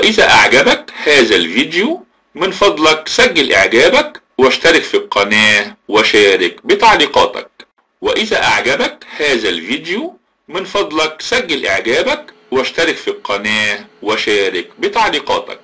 وإذا أعجبك هذا الفيديو من فضلك سجل إعجابك واشترك في القناة وشارك بتعليقاتك وإذا أعجبك هذا الفيديو من فضلك سجل إعجابك واشترك في القناة وشارك بتعليقاتك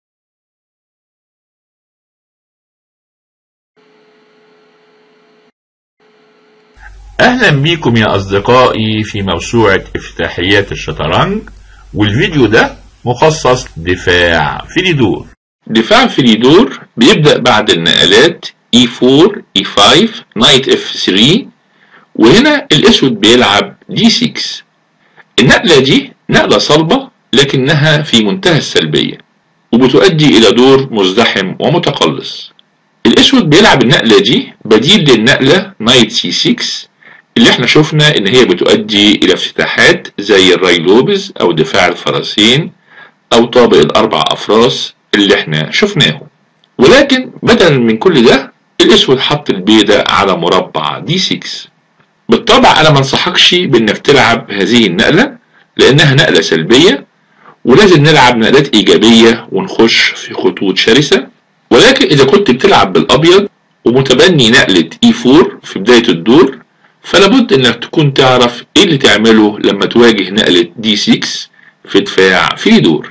أهلا بيكم يا أصدقائي في موسوعة افتتاحيات الشطرنج والفيديو ده مخصص دفاع فيليدور دفاع فيليدور بيبدأ بعد النقلات E4 E5 نايت F3 وهنا الأسود بيلعب D6 النقلة دي نقلة صلبة لكنها في منتهى السلبية وبتؤدي إلى دور مزدحم ومتقلص الأسود بيلعب النقلة دي بديل للنقلة نايت C6 اللي احنا شفنا ان هي بتؤدي الى افتتاحات زي الراي لوبز او دفاع الفرسين او طابق الاربع افراس اللي احنا شفناه ولكن بدلا من كل ده الاسود حط البيضة على مربع دي 6 بالطبع انا ما انصحكش بانك تلعب هذه النقلة لانها نقلة سلبية ولازم نلعب نقلات ايجابية ونخش في خطوط شرسة ولكن اذا كنت بتلعب بالابيض ومتبني نقلة E4 في بداية الدور فلابد انك تكون تعرف ايه اللي تعمله لما تواجه نقلة دي 6 في دفاع في دور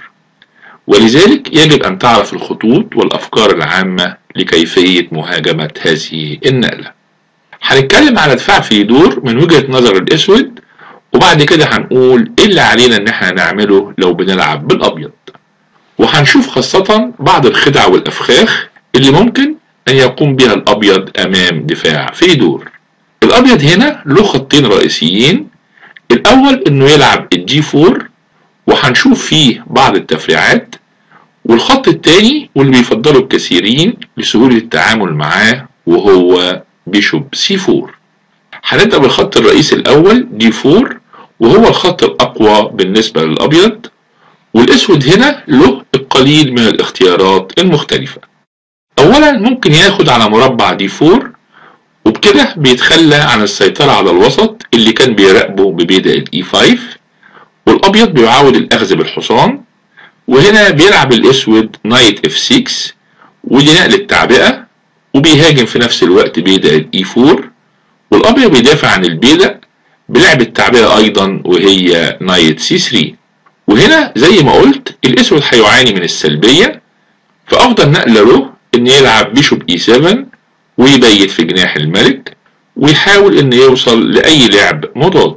ولذلك يجب ان تعرف الخطوط والافكار العامة لكيفية مهاجمة هذه النقلة هنتكلم على دفاع في دور من وجهة نظر الاسود وبعد كده هنقول ايه اللي علينا ان احنا نعمله لو بنلعب بالابيض وهنشوف خاصة بعض الخدع والافخاخ اللي ممكن ان يقوم بها الابيض امام دفاع في دور الابيض هنا له خطين رئيسيين الاول انه يلعب الجي 4 وهنشوف فيه بعض التفريعات والخط الثاني واللي بيفضله الكثيرين لسهولة التعامل معاه وهو بيشوب سي 4 هنبدأ بالخط الرئيسي الأول دي 4 وهو الخط الأقوى بالنسبة للأبيض والأسود هنا له القليل من الاختيارات المختلفة أولا ممكن ياخد على مربع دي 4 وبكده بيتخلى عن السيطرة على الوسط اللي كان بيراقبه ببيدق الاي 5 والابيض بيعاود الاخذ بالحصان وهنا بيلعب الاسود نايت اف 6 ودي نقلة تعبئة وبيهاجم في نفس الوقت بيدق الاي 4 والابيض بيدافع عن البيدق بلعب التعبئة ايضا وهي نايت سي 3 وهنا زي ما قلت الاسود هيعاني من السلبية فافضل نقلة له ان يلعب بيشوب اي 7 ويبيت في جناح الملك ويحاول ان يوصل لاي لعب مضاد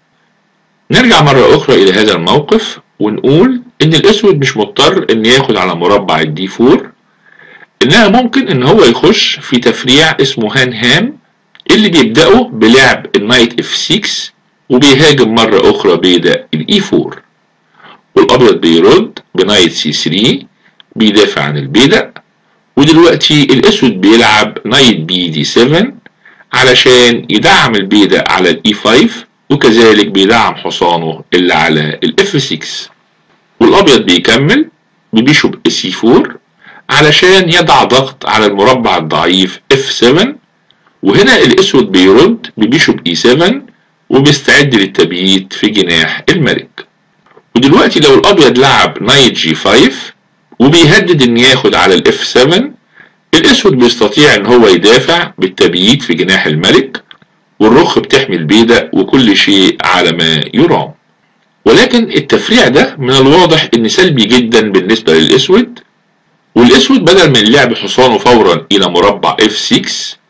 نرجع مرة اخرى الى هذا الموقف ونقول ان الاسود مش مضطر ان ياخد على مربع الدي 4 انها ممكن ان هو يخش في تفريع اسمه هان هام اللي بيبدأه بلعب النايت اف 6 وبيهاجم مرة اخرى بيدا الاي 4 والابيض بيرد بنايت سي 3 بيدافع عن البيدق ودلوقتي الاسود بيلعب نايت بي دي 7 علشان يدعم البيدق على الاي 5 وكذلك بيدعم حصانه اللي على الاف 6 والابيض بيكمل ببيشوب سي 4 علشان يضع ضغط على المربع الضعيف اف 7 وهنا الاسود بيرد ببيشوب اي 7 وبيستعد للتبييت في جناح الملك ودلوقتي لو الابيض لعب نايت جي 5 وبيهدد ان ياخد على الاف 7 الاسود بيستطيع ان هو يدافع بالتبييت في جناح الملك والرخ بتحمي البيدق وكل شيء على ما يرام ولكن التفريع ده من الواضح ان سلبي جدا بالنسبة للاسود والاسود بدل من لعب حصانه فورا الى مربع اف 6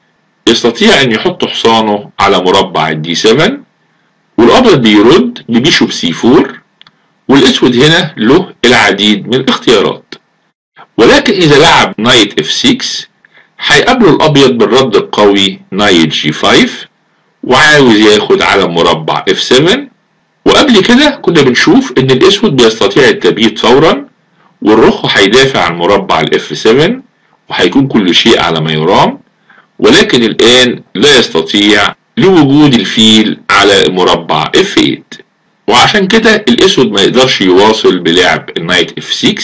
يستطيع ان يحط حصانه على مربع الدي 7 والابيض بيرد ببيشوب سي 4 والاسود هنا له العديد من الاختيارات ولكن اذا لعب نايت اف 6 هيقابله الابيض بالرد القوي نايت جي 5 وعاوز ياخد على مربع اف 7 وقبل كده كنا بنشوف ان الاسود بيستطيع التبييت فورا والرخ هيدافع عن مربع الاف 7 وهيكون كل شيء على ما يرام ولكن الان لا يستطيع لوجود الفيل على مربع اف 8 وعشان كده الاسود ما يقدرش يواصل بلعب النايت اف 6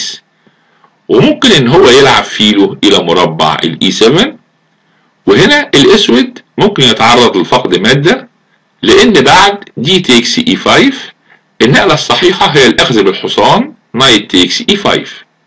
وممكن ان هو يلعب فيله الى مربع الاي 7 وهنا الاسود ممكن يتعرض لفقد مادة لان بعد دي تيكس اي 5 النقلة الصحيحة هي الاخذ بالحصان نايت تيكس اي 5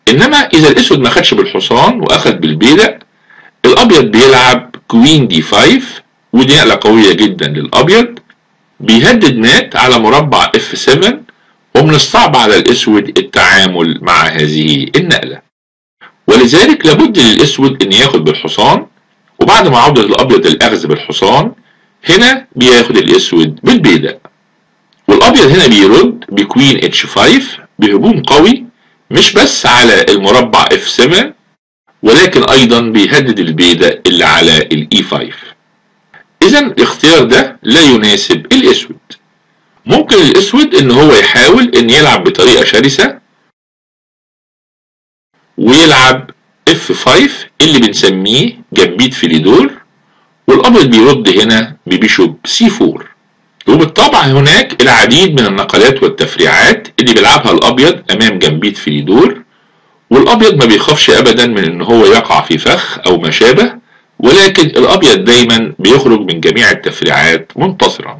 انما اذا الاسود ما خدش بالحصان واخد بالبيدق الابيض بيلعب كوين دي 5 ودي نقله قويه جدا للابيض بيهدد مات على مربع اف 7 ومن الصعب على الاسود التعامل مع هذه النقله ولذلك لابد للاسود ان ياخد بالحصان وبعد ما عودة الابيض الاخذ بالحصان هنا بياخد الاسود بالبيدق والابيض هنا بيرد بكوين اتش 5 بهجوم قوي مش بس على المربع اف 7 ولكن ايضا بيهدد البيدق اللي على الاي 5 اذا الاختيار ده لا يناسب الاسود ممكن الاسود ان هو يحاول ان يلعب بطريقة شرسة ويلعب اف 5 اللي بنسميه جنبيت فيليدور والابيض بيرد هنا ببيشوب سي 4 وبالطبع هناك العديد من النقلات والتفريعات اللي بيلعبها الابيض امام جنبيت فيليدور والابيض ما بيخافش ابدا من ان هو يقع في فخ او ما شابه ولكن الابيض دايما بيخرج من جميع التفريعات منتصرا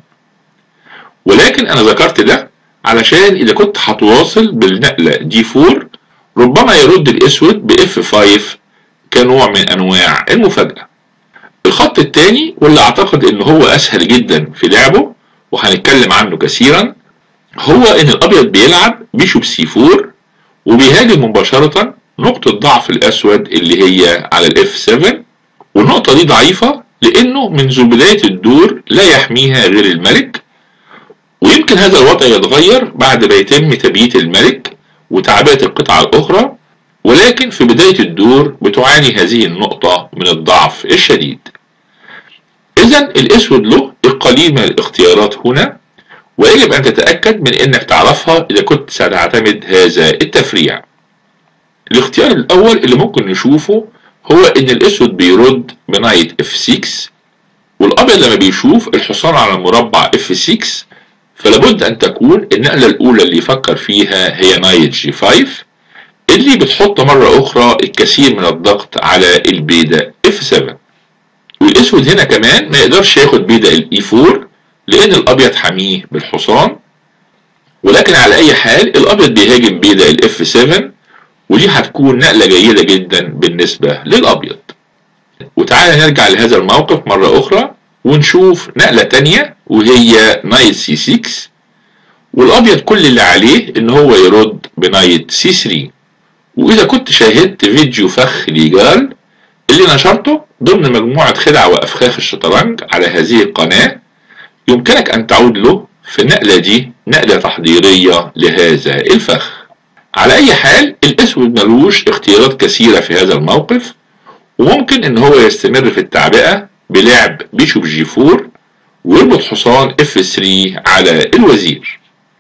ولكن انا ذكرت ده علشان اذا كنت هتواصل بالنقلة دي 4 ربما يرد الاسود باف 5 كنوع من انواع المفاجأة الخط الثاني واللي اعتقد ان هو اسهل جدا في لعبه وهنتكلم عنه كثيرا هو ان الابيض بيلعب بيشوب سي 4 وبيهاجم مباشرة نقطة ضعف الاسود اللي هي على الاف 7 والنقطة دي ضعيفة لانه منذ بداية الدور لا يحميها غير الملك ويمكن هذا الوضع يتغير بعد ما يتم تبييت الملك وتعبئة القطعة الأخرى ولكن في بداية الدور بتعاني هذه النقطة من الضعف الشديد إذا الأسود له القليل من الاختيارات هنا ويجب أن تتأكد من أنك تعرفها إذا كنت ستعتمد هذا التفريع الاختيار الأول اللي ممكن نشوفه هو أن الأسود بيرد بنايت اف 6 والأبيض لما بيشوف الحصان على المربع اف 6 فلابد أن تكون النقلة الأولى اللي يفكر فيها هي نايت جي 5 اللي بتحط مرة أخرى الكثير من الضغط على البيدق اف 7 والأسود هنا كمان ما يقدرش ياخد بيدق الاي 4 لأن الأبيض حميه بالحصان ولكن على أي حال الأبيض بيهاجم بيدق الاف 7 ودي هتكون نقلة جيدة جدا بالنسبة للأبيض وتعالى نرجع لهذا الموقف مرة أخرى ونشوف نقلة تانية وهي نايت سي 6 والابيض كل اللي عليه ان هو يرد بنايت سي 3 واذا كنت شاهدت فيديو فخ ليجال اللي نشرته ضمن مجموعة خدع وافخاخ الشطرنج على هذه القناة يمكنك ان تعود له في النقلة دي نقلة تحضيرية لهذا الفخ على اي حال الاسود ملوش اختيارات كثيرة في هذا الموقف وممكن ان هو يستمر في التعبئة بلعب بيشوب جي 4 ويربط حصان اف 3 على الوزير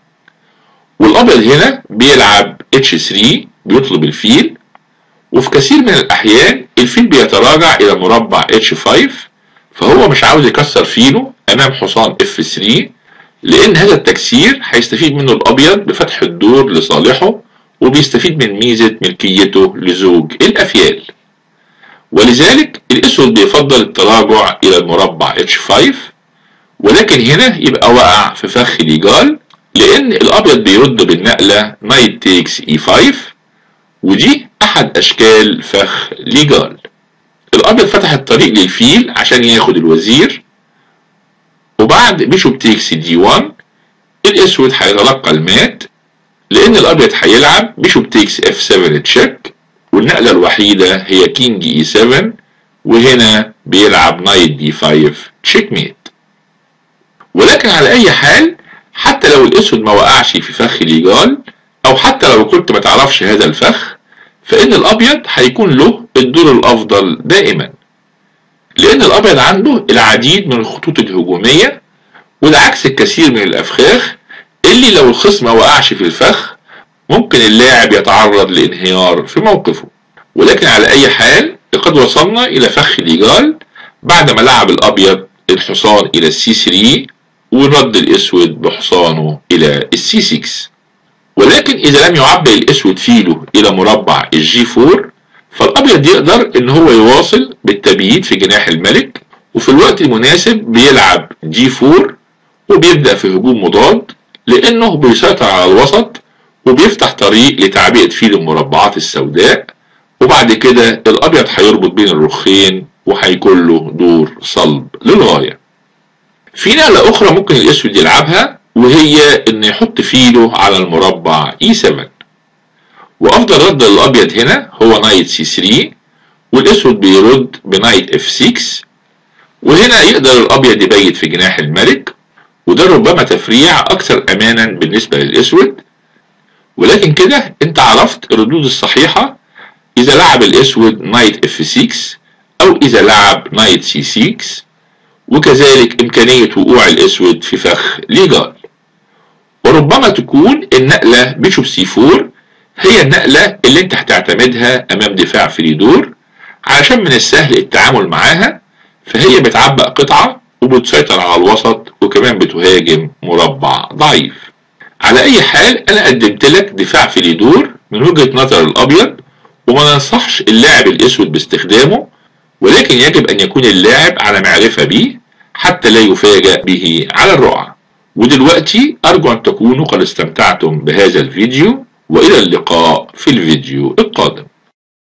والابيض هنا بيلعب اتش 3 بيطلب الفيل وفي كثير من الاحيان الفيل بيتراجع الى مربع اتش 5 فهو مش عاوز يكسر فيله امام حصان اف 3 لان هذا التكسير هيستفيد منه الابيض بفتح الدور لصالحه وبيستفيد من ميزة ملكيته لزوج الافيال ولذلك الاسود بيفضل التراجع الى المربع اتش 5 ولكن هنا يبقى وقع في فخ ليجال لان الابيض بيرد بالنقلة نايت تيكس اي 5 ودي احد اشكال فخ ليجال الابيض فتح الطريق للفيل عشان ياخد الوزير وبعد بيشوب تيكس دي 1 الاسود هيتلقى المات لان الابيض هيلعب بيشوب تيكس اف 7 تشيك والنقلة الوحيدة هي كينج اي 7 وهنا بيلعب نايت دي 5 تشيك ميت ولكن على اي حال حتى لو الاسود ما وقعش في فخ ليجال او حتى لو كنت ما تعرفش هذا الفخ فان الابيض هيكون له الدور الافضل دائما لان الابيض عنده العديد من الخطوط الهجومية وده عكس الكثير من الافخاخ اللي لو الخصم ما وقعش في الفخ ممكن اللاعب يتعرض لانهيار في موقفه ولكن على اي حال لقد وصلنا الى فخ ليجال بعدما لعب الابيض الحصان الى السي 3 ورد الاسود بحصانه الى السي 6 ولكن اذا لم يعبئ الاسود فيله الى مربع الجي 4 فالابيض يقدر ان هو يواصل بالتبييت في جناح الملك وفي الوقت المناسب بيلعب جي 4 وبيبدأ في هجوم مضاد لانه بيسيطر على الوسط وبيفتح طريق لتعبئة فيل المربعات السوداء وبعد كده الأبيض هيربط بين الرخين وهيكون له دور صلب للغاية في نقلة أخرى ممكن الأسود يلعبها وهي إنه يحط فيله على المربع E7 وأفضل رد للأبيض هنا هو نايت C3 والأسود بيرد بنايت F6 وهنا يقدر الأبيض يبيت في جناح الملك وده ربما تفريع أكثر أمانا بالنسبة للأسود ولكن كده أنت عرفت الردود الصحيحة إذا لعب الأسود نايت F6 أو إذا لعب نايت C6 وكذلك إمكانية وقوع الأسود في فخ ليجال وربما تكون النقلة بيشوب سي 4 هي النقلة اللي انت هتعتمدها أمام دفاع فريدور علشان من السهل التعامل معاها فهي بتعبق قطعة وبتسيطر على الوسط وكمان بتهاجم مربع ضعيف على أي حال أنا قدمت لك دفاع فريدور من وجهة نظر الأبيض وما ننصحش اللاعب الأسود باستخدامه ولكن يجب أن يكون اللاعب على معرفة به حتى لا يفاجأ به على الرقعة ودلوقتي أرجو أن تكونوا قد استمتعتم بهذا الفيديو وإلى اللقاء في الفيديو القادم